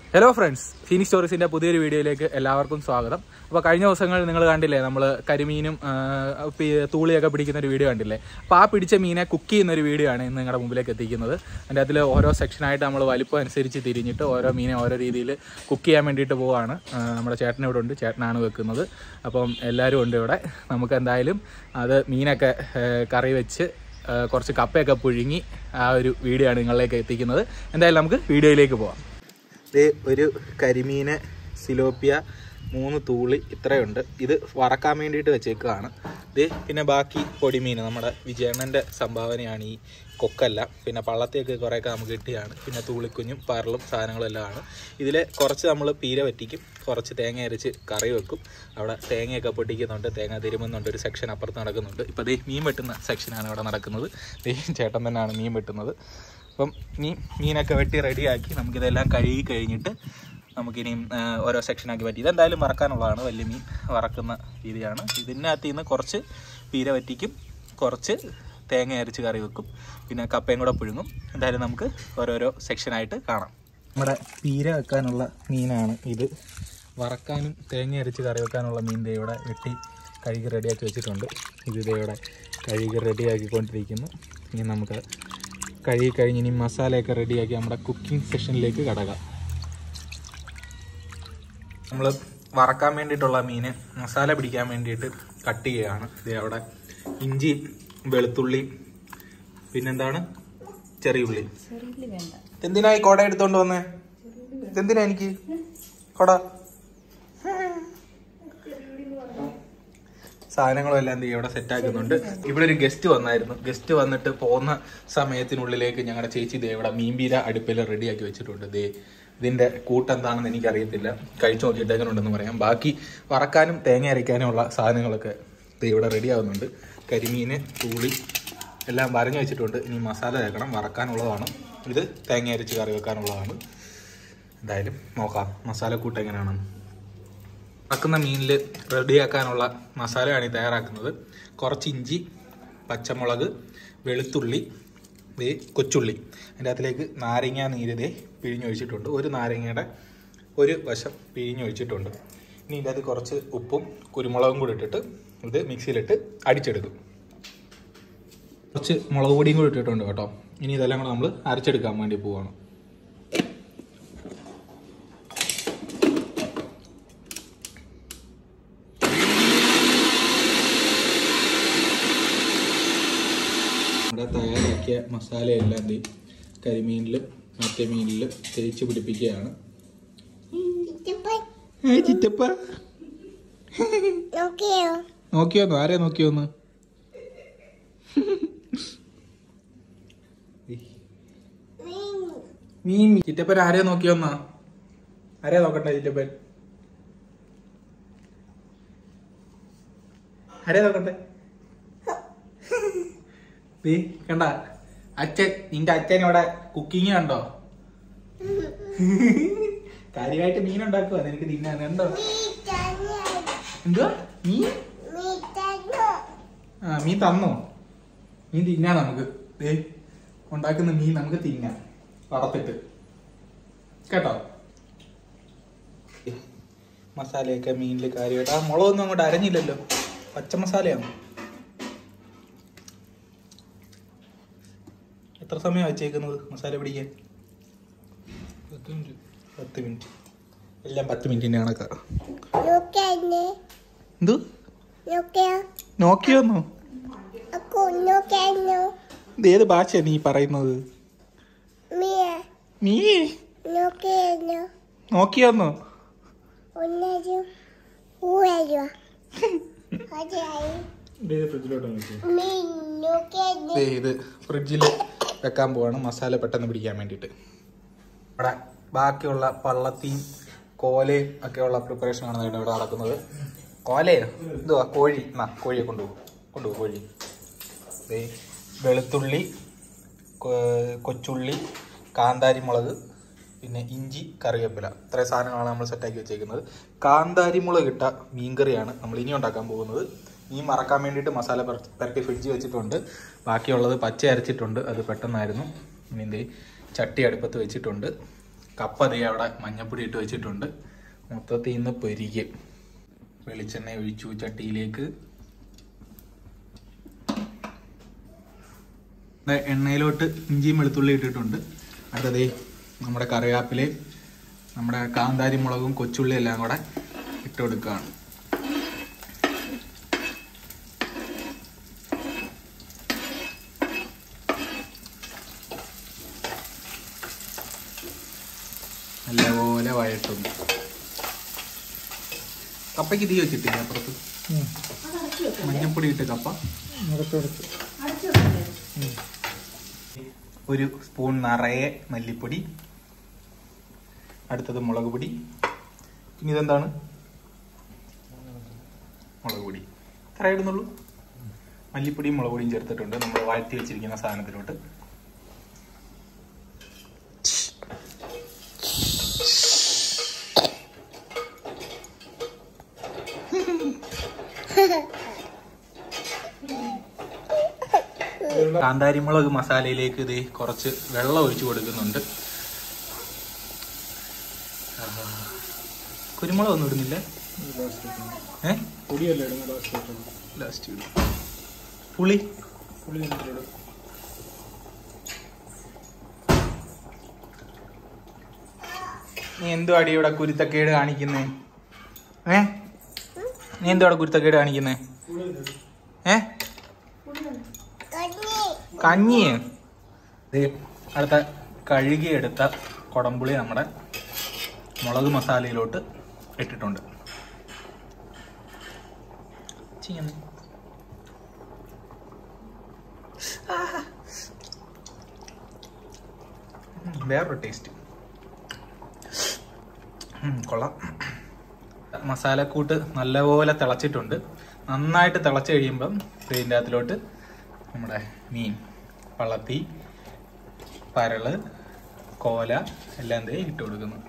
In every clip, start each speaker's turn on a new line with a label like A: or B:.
A: Hello friends Phoenix സ്റ്റോറീസിന്റെ പുതിയൊരു വീഡിയോയിലേക്ക് എല്ലാവർക്കും സ്വാഗതം അപ്പോൾ കഴിഞ്ഞ ദിവസങ്ങളിൽ നിങ്ങൾ കണ്ടില്ലേ നമ്മൾ കരിമീനും ആ, പി- തൂളിയൊക്കെ പിടിക്കുന്ന ഒരു വീഡിയോ കണ്ടില്ലേ അപ്പോൾ ആ പിടിച്ച മീനെ കുക്ക് ചെയ്യുന്ന ഒരു വീഡിയോ ആണ് ഇന്ന് നിങ്ങളുടെ മുമ്പിലേക്ക് എത്തിക്കുന്നത് അതിൻ്റെ അതിൽ ഓരോ സെക്ഷനായിട്ട് നമ്മൾ വലിപ്പം അനുസരിച്ച് തിരിഞ്ഞിട്ട് ഓരോ മീനെ ഓരോ രീതിയിൽ കുക്ക് ചെയ്യാൻ വേണ്ടിയിട്ട് പോവാണ് ആ, നമ്മുടെ ചേട്ടൻ ഇവിടെ ഉണ്ട് ചേട്ടനാണ് വെക്കുന്നത് അപ്പം എല്ലാവരും ഉണ്ട് ഇവിടെ നമുക്ക് എന്തായാലും അത് മീനൊക്കെ ആ, കറി വെച്ച് ആ, കുറച്ച് കപ്പയൊക്കെ പുഴുങ്ങി ആ ഒരു വീഡിയോ ആണ് നിങ്ങളിലേക്ക് എത്തിക്കുന്നത് എന്തായാലും നമുക്ക് വീഡിയോയിലേക്ക് പോവാം ഇത് ഒരു കരിമീന് സിലോപ്പിയ മൂന്ന് തൂളി ഇത്രയുണ്ട് ഇത് വറക്കാൻ വേണ്ടിയിട്ട് വെച്ചേക്കുകയാണ് ഇത് പിന്നെ ബാക്കി പൊടിമീൻ നമ്മുടെ വിജയണ്ണൻ്റെ സംഭാവനയാണ് ഈ കൊക്കെല്ലാം പിന്നെ പള്ളത്തേക്ക് കുറേയൊക്കെ നമുക്ക് കിട്ടിയാണ് പിന്നെ തൂളിക്കുഞ്ഞും പരലും സാധനങ്ങളും എല്ലാം ആണ് ഇതിൽ കുറച്ച് നമ്മൾ പീര വറ്റിക്കും കുറച്ച് തേങ്ങ അരച്ച് കറി വെക്കും അവിടെ തേങ്ങയൊക്കെ പൊട്ടിക്കുന്നുണ്ട് തേങ്ങ തിരുമുന്നുണ്ട് ഒരു സെക്ഷൻ അപ്പുറത്ത് നടക്കുന്നുണ്ട് ഇപ്പോൾ ദേ മീൻ വെട്ടുന്ന സെക്ഷനാണ് ഇവിടെ നടക്കുന്നത് ദേ ചേട്ടൻ തന്നെയാണ് മീൻ വെട്ടുന്നത് അപ്പം മീൻ മീനൊക്കെ വെട്ടി റെഡിയാക്കി നമുക്കിതെല്ലാം കഴുകി കഴിഞ്ഞിട്ട് നമുക്കിനിയും ആ, ഓരോ സെക്ഷനാക്കി പറ്റി ഇതെന്തായാലും വറക്കാനുള്ളതാണ് വലിയ മീൻ വറക്കുന്ന രീതിയാണ് ഇതിനകത്ത് നിന്ന് കുറച്ച് പീര വറ്റിക്കും കുറച്ച് തേങ്ങ അരച്ച് കറി വെക്കും പിന്നെ കപ്പയും കൂടെ പുഴുങ്ങും എന്തായാലും നമുക്ക് ഓരോരോ സെക്ഷനായിട്ട് കാണാം നമ്മുടെ പീര വെക്കാനുള്ള മീനാണ് ഇത് വറക്കാനും തേങ്ങ അരച്ച് കറി വെക്കാനുള്ള മീൻ ദേ ഇവിടെ വെട്ടി കഴുകി റെഡിയാക്കി വെച്ചിട്ടുണ്ട് ഇത് ദേ ഇവിടെ കഴുകി റെഡിയാക്കിക്കൊണ്ടിരിക്കുന്നു ഇനി നമുക്ക് കഴുകി കഴിഞ്ഞ് ഇനി മസാലയൊക്കെ റെഡിയാക്കി നമ്മുടെ കുക്കിംഗ് സെഷനിലേക്ക് കടക്കാം നമ്മൾ വറക്കാൻ വേണ്ടിയിട്ടുള്ള മീന് മസാല പിടിക്കാൻ വേണ്ടിയിട്ട് കട്ട് ചെയ്യുകയാണ് ഇത് അവിടെ ഇഞ്ചി വെളുത്തുള്ളി പിന്നെന്താണ് ചെറിയ ഉള്ളി എന്തിനാ ഈ കൊട എടുത്തോണ്ട് വന്നേ ഇതെന്തിനാ എനിക്ക് കൊട സാധനങ്ങളും എല്ലാം എന്ത് ചെയ്യും ഇവിടെ സെറ്റ് ആക്കുന്നുണ്ട് ഇവിടെ ഒരു ഗസ്റ്റ് വന്നായിരുന്നു ഗസ്റ്റ് വന്നിട്ട് പോകുന്ന സമയത്തിനുള്ളിലേക്ക് ഞങ്ങളുടെ ചേച്ചി ദേ ഇവിടെ മീൻപീര അടുപ്പിൽ റെഡിയാക്കി വെച്ചിട്ടുണ്ട് ദേ ഇതിന്റെ കൂട്ടെന്താണെന്ന് എനിക്കറിയത്തില്ല കഴിച്ചു നോക്കിയിട്ട് എങ്ങനെ ഉണ്ടെന്ന് പറയാം ബാക്കി വറക്കാനും തേങ്ങ അരയ്ക്കാനുമുള്ള സാധനങ്ങളൊക്കെ ദേ ഇവിടെ റെഡി ആവുന്നുണ്ട് കരിമീന് തൂളി എല്ലാം വരഞ്ഞു വെച്ചിട്ടുണ്ട് ഇനി മസാല തേക്കണം വറക്കാനുള്ളതാണ് ഇത് തേങ്ങ അരച്ച് കറി വെക്കാനുള്ളതാണ് എന്തായാലും നോക്കാം മസാലക്കൂട്ട് എങ്ങനെയാണെന്ന് വറക്കുന്ന മീനിൽ റെഡിയാക്കാനുള്ള മസാലയാണ് ഈ തയ്യാറാക്കുന്നത് കുറച്ച് ഇഞ്ചി പച്ചമുളക് വെളുത്തുള്ളി ദേ കൊച്ചുള്ളി അതിൻ്റെ അകത്തിലേക്ക് നാരങ്ങ നീര് ദേ പിഴിഞ്ഞൊഴിച്ചിട്ടുണ്ട് ഒരു നാരങ്ങയുടെ ഒരു വശം പിഴിഞ്ഞൊഴിച്ചിട്ടുണ്ട് ഇനി ഇതിൻ്റെ അകത്ത് കുറച്ച് ഉപ്പും കുരുമുളകും കൂടി ഇട്ടിട്ട് ഇത് മിക്സിയിലിട്ട് അടിച്ചെടുക്കും കുറച്ച് മുളക് പൊടിയും കൂടി ഇട്ടിട്ടുണ്ട് കേട്ടോ ഇനി ഇതെല്ലാം കൂടെ നമ്മൾ അരച്ചെടുക്കാൻ വേണ്ടി പോവാണ് നമ്മുടെ തയ്യാറാക്കിയ മസാലയെല്ലാം ദേ കരിമീനിലും മറ്റേ മീനിലും തേച്ച് പിടിപ്പിക്കുകയാണ് ഏ, ചിറ്റപ്പ
B: നോക്കിയോ
A: നോക്കിയോന്ന് ആരെ നോക്കിയോന്ന് മീൻ ചിറ്റപ്പൻ ആരെ നോക്കിയോന്നാ ആരെ നോക്കട്ടെ ചിറ്റപ്പൻ ആരെ നോക്കട്ടെ നീ കണ്ട അച്ഛൻ നിന്റെ അച്ഛൻ ഇവിടെ കുക്കിംഗ് കണ്ടോ കാര്യമായിട്ട് മീൻ ഉണ്ടാക്കുക നിനക്ക് തിന്നാൻ കണ്ടോ എന്തുവാ മീൻ ആ മീൻ തന്നോ മീൻ തിന്നാ നമുക്ക് ദേ ഉണ്ടാക്കുന്ന മീൻ നമുക്ക് തിന്നാം വറത്തിട്ട് കേട്ടോ മസാലയൊക്കെ മീനിൽ കാര്യമായിട്ട് ആ മുളകൊന്നും അങ്ങോട്ട് അരഞ്ഞില്ലല്ലോ പച്ച മസാലയാണ് എത്ര സമയം വെച്ചേക്കുന്നത് മസാല പിടിക്കാൻ പത്ത് മിനിറ്റ് പത്ത് മിനിറ്റ് എല്ലാം പത്ത് മിനിറ്റിന്റെ കണക്കാ
B: നോക്കിയോ
A: എന്തു
B: നോക്കിയോ
A: നോക്കിയോന്നോ
B: അക്കു നോക്കിയോ
A: ഇത് ഏത് ഭാഷയാണ് നീ പറയുന്നത്
B: മിയ
A: നീ
B: നോക്കിയോ
A: നോക്കിയോന്നോ
B: ഒന്നൊരു ഊരോ അതായി മീ നോക്കിയോ
A: ദേ ഇത് ഫ്രിഡ്ജിൽ വെക്കാൻ പോവാണ് മസാല പെട്ടെന്ന് പിടിക്കാൻ വേണ്ടിയിട്ട് ഇവിടെ ബാക്കിയുള്ള പള്ളത്തിയും കോലയും ഒക്കെയുള്ള പ്രിപ്പറേഷൻ ആണ് ഇവിടെ ഇവിടെ നടക്കുന്നത് കോലയോ എന്തുവാ കോഴി എന്നാ കോഴിയെ കൊണ്ടുപോകും കൊണ്ടുപോകും കോഴി ദേ വെളുത്തുള്ളി കൊ- കൊച്ചുള്ളി കാന്താരി മുളക് പിന്നെ ഇഞ്ചി കറിവേപ്പില ഇത്രയും സാധനങ്ങളാണ് നമ്മൾ സെറ്റാക്കി വെച്ചേക്കുന്നത് കാന്താരി മുളക് ഇട്ട മീൻകറിയാണ് നമ്മൾ ഇനി ഉണ്ടാക്കാൻ പോകുന്നത് മീൻ മറക്കാൻ വേണ്ടിയിട്ട് മസാല പെര- പുരട്ടി ഫ്രിഡ്ജിൽ വെച്ചിട്ടുണ്ട് ബാക്കിയുള്ളത് പച്ച അരച്ചിട്ടുണ്ട് അത് പെട്ടെന്നായിരുന്നു ഇനി എന്തേ ചട്ടി അടുപ്പത്ത് വെച്ചിട്ടുണ്ട് കപ്പ ദേ അവിടെ മഞ്ഞപ്പൊടി ഇട്ട് വെച്ചിട്ടുണ്ട് മൊത്തത്തിൽ ഇന്ന് പൊരിക്കും വെളിച്ചെണ്ണ ഒഴിച്ചു ചട്ടിയിലേക്ക് ദേ എണ്ണയിലോട്ട് ഇഞ്ചിയും വെളുത്തുള്ളി ഇട്ടിട്ടുണ്ട് അടുത്തതേ നമ്മുടെ കറിവേപ്പിലയും നമ്മുടെ കാന്താരി മുളകും കൊച്ചുള്ളി എല്ലാം കൂടെ ഇട്ട് കൊടുക്കുകയാണ് നല്ലപോലെ വഴട്ടുന്നു കപ്പയ്ക്ക് തീ വെച്ചിട്ടില്ല അപ്പുറത്ത് മഞ്ഞപ്പൊടി ഇട്ട് കപ്പ ഒരു സ്പൂൺ നിറയെ മല്ലിപ്പൊടി അടുത്തത് മുളക് പൊടി ഇനി ഇതെന്താണ് മുളക് പൊടി ഇത്ര ഇടുന്നുള്ളൂ മല്ലിപ്പൊടിയും മുളക് പൊടിയും ചേർത്തിട്ടുണ്ട് നമ്മൾ വഴറ്റി വെച്ചിരിക്കുന്ന സാധനത്തിലോട്ട് കാന്താരിമുളക് മസാലയിലേക്ക് ഇത് കുറച്ച് വെള്ളം ഒഴിച്ചു കൊടുക്കുന്നുണ്ട് ആഹാ. കുരുമുളക് ഒന്നും ഇടുന്നില്ല ഏ
C: പൊടിയല്ലേ ഇടുന്നത് ലാസ്റ്റ്
A: ലാസ്റ്റ് ഇടും പുളി
C: പുളി എന്നിട്ടിടും
A: നീ എന്തുവാടി ഇവിടെ കുരുത്തക്കേട് കാണിക്കുന്നേ ഏ നീ എന്തുവാടെ കുരുത്തക്കേട് കാണിക്കുന്നേ ഏ
B: കഞ്ഞി
A: കഞ്ഞി ദേ, അടുത്ത കഴുകിയെടുത്ത കൊടംപുളി നമ്മുടെ മുളക് മസാലയിലോട്ട് ഇട്ടിട്ടുണ്ട് ചെയ്യുന്നു വേറൊരു ടേസ്റ്റ് കൊള്ളാം മസാലക്കൂട്ട് നല്ലപോലെ തിളച്ചിട്ടുണ്ട് നന്നായിട്ട് തിളച്ച് കഴിയുമ്പം ഇതിൻ്റെ അകത്തിലോട്ട് നമ്മുടെ മീൻ പള്ളത്തി പരള് കോല എല്ലാം ദേ ഇട്ട് കൊടുക്കുന്നു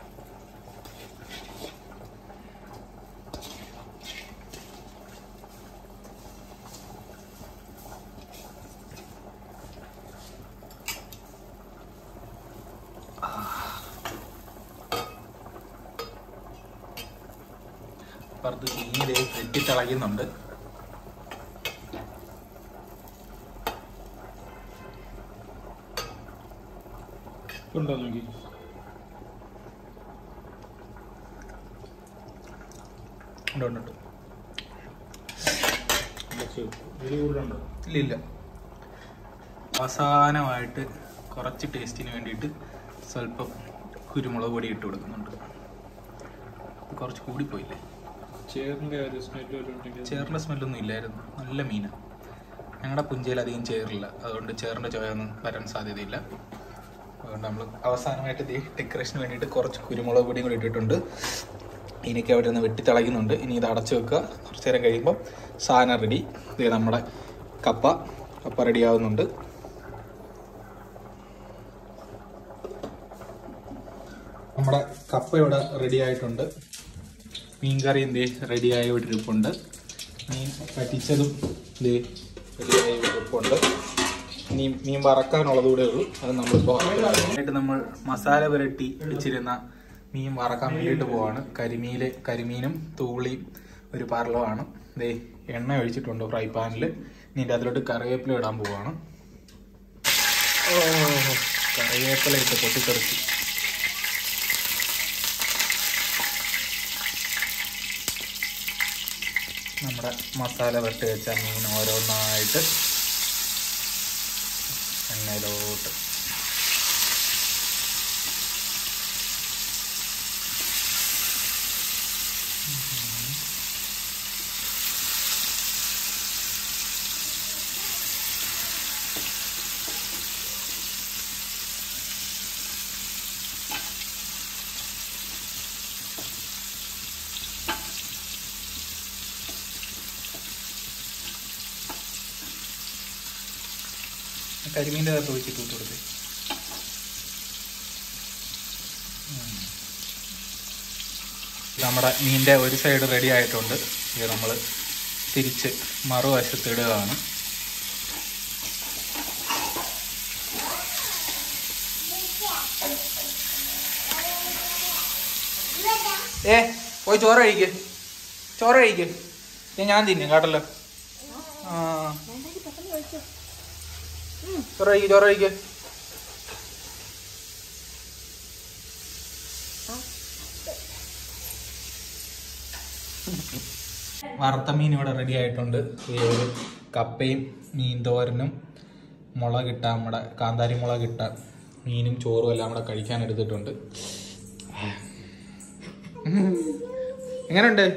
A: അപ്പുറത്ത് മീൻ ദേ വെട്ടി തിളയ്ക്കുന്നുണ്ട്
C: ഉണ്ടോ നോക്കി
A: ഉണ്ട് ഉണ്ട് ഉണ്ട്
C: കുറച്ച് എരി കൂടുതലുണ്ടോ
A: ഇല്ല ഇല്ല അവസാനമായിട്ട് കുറച്ച് ടേസ്റ്റിന് വേണ്ടിയിട്ട് സ്വല്പം കുരുമുളക് പൊടി ഇട്ട് കൊടുക്കുന്നുണ്ട് ഇത് കുറച്ച് കൂടിപ്പോയില്ലേ
C: ചേറിൻ്റെ ഒരു സ്മെല്ല് വല്ലതും ഉണ്ടെങ്കിൽ
A: ചേറിൻ്റെ സ്മെല്ലൊന്നും ഇല്ലായിരുന്നു നല്ല മീനാണ് ഞങ്ങളുടെ പുഞ്ചയിൽ അധികം ചേറില്ല അതുകൊണ്ട് ചേറിൻ്റെ ചോയൊന്നും വരാൻ സാധ്യതയില്ല അതുകൊണ്ട് നമ്മൾ അവസാനമായിട്ട് ഇത് ഡെക്കറേഷന് വേണ്ടിയിട്ട് കുറച്ച് കുരുമുളക് പൊടിയും കൂടി ഇട്ടിട്ടുണ്ട് ഇനിയൊക്കെ അവിടെ നിന്ന് വെട്ടി തിളയ്ക്കുന്നുണ്ട് ഇനി ഇത് അടച്ചു വെക്കുക കുറച്ച് നേരം കഴിയുമ്പോൾ സാധനം റെഡി ഇത് നമ്മുടെ കപ്പ കപ്പ റെഡി ആവുന്നുണ്ട് നമ്മുടെ കപ്പ ഇവിടെ റെഡി ആയിട്ടുണ്ട് മീൻകറി എന്തേ റെഡിയായി ഇട്ടിരിപ്പുണ്ട് മീൻ പറ്റിച്ചതും ദേ റെഡിയായി ഇട്ടിരിപ്പുണ്ട് ഇനി മീൻ വറക്കാനുള്ളത് കൂടെ ഉള്ളൂ അത് നമ്മളിപ്പോൾ ആയിട്ട് നമ്മൾ മസാല പുരട്ടി വെച്ചിരുന്ന മീൻ വറക്കാൻ വേണ്ടിയിട്ട് പോവാണ് കരിമീല് കരിമീനും തൂളിയും ഒരു പരളമാണ് ദേ എണ്ണ ഒഴിച്ചിട്ടുണ്ട് ഫ്രൈ പാനിൽ ഇനി ഇതിൻ്റെ അതിലോട്ട് കറിവേപ്പില ഇടാൻ പോവാണ് ഓ കറിവേപ്പില ഇട്ട് പൊട്ടിത്തെറിച്ച് നമ്മുടെ മസാല വെട്ടി വെച്ച മീൻ ഓരോന്നായിട്ട് എണ്ണയിലോട്ട് കരിമീൻ്റെ അകത്ത് ഒഴിച്ചിട്ട് ഇട്ട് കൊടുത്തേ ഉം. നമ്മുടെ മീനിൻ്റെ ഒരു സൈഡ് റെഡി ആയിട്ടുണ്ട് ഇത് നമ്മൾ തിരിച്ച് മറുവശത്ത് ഇടുകയാണ് ഏ പോയി ചോറ് കഴിക്ക് ചോറ് കഴിക്ക് ഞാൻ ഞാൻ തിന്നും കേട്ടല്ലോ ആ ചോറ് കഴിക്ക് ചോറ് കഴിക്ക് വറുത്ത മീൻ ഇവിടെ റെഡി ആയിട്ടുണ്ട് ഈ ഒരു കപ്പയും മീൻ തോരനും മുളക് ഇട്ട നമ്മുടെ കാന്താരി മുളക് ഇട്ട മീനും ചോറും എല്ലാം കൂടെ കഴിക്കാൻ എടുത്തിട്ടുണ്ട് എങ്ങനെയുണ്ട്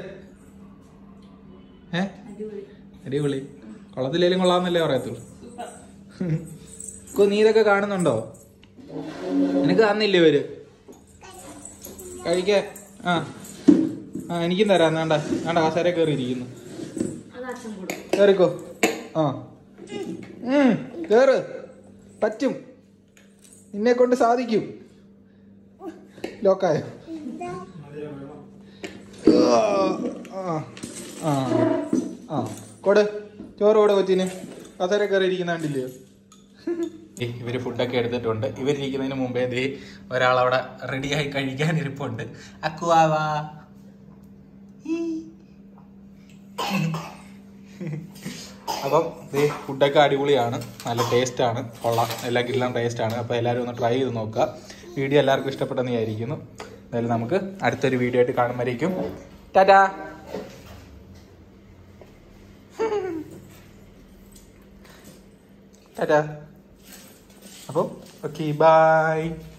A: ഏ അടിപൊളി കൊള്ളത്തില്ലേലും കൊള്ളാന്നല്ലേ പറയത്തുള്ളൂ കോ, നീ ഇതൊക്കെ കാണുന്നുണ്ടോ നിനക്ക് തന്നില്ലേ ഇവര് കഴിക്കാൻ ആ ആ എനിക്കും തരാം വേണ്ട വേണ്ട കസേര കയറി ഇരിക്കുന്നു കേറിക്കോ ആ ഉം, കേറ് പറ്റും നിന്നെ കൊണ്ട് സാധിക്കും ലോക്കായോ ആ ആ ആ കൊട് ചോറ് കൊട് കൊച്ചിന് കസേര കയറി ഇരിക്കുന്ന കണ്ടില്ലയോ ഇവര് ഫുഡൊക്കെ എടുത്തിട്ടുണ്ട് ഇവരിരിക്കുന്നതിന് മുമ്പേ ദേ ഒരാളവിടെ റെഡിയായി കഴിക്കാൻ ഇരിപ്പുണ്ട് അക്കുവാവാ അപ്പം ദേ ഫുഡൊക്കെ അടിപൊളിയാണ് നല്ല ടേസ്റ്റാണ് കൊള്ളാം എല്ലാം കില്ലാം ടേസ്റ്റാണ് അപ്പോൾ എല്ലാവരും ഒന്ന് ട്രൈ ചെയ്ത് നോക്കുക വീഡിയോ എല്ലാവർക്കും ഇഷ്ടപ്പെട്ടെന്ന് വിചാരിക്കുന്നു എന്തായാലും നമുക്ക് അടുത്തൊരു വീഡിയോ ആയിട്ട് കാണുമ്പോഴേക്കും ടാറ്റാ ടാറ്റാ അപ്പോൾ ഓക്കെ ബൈ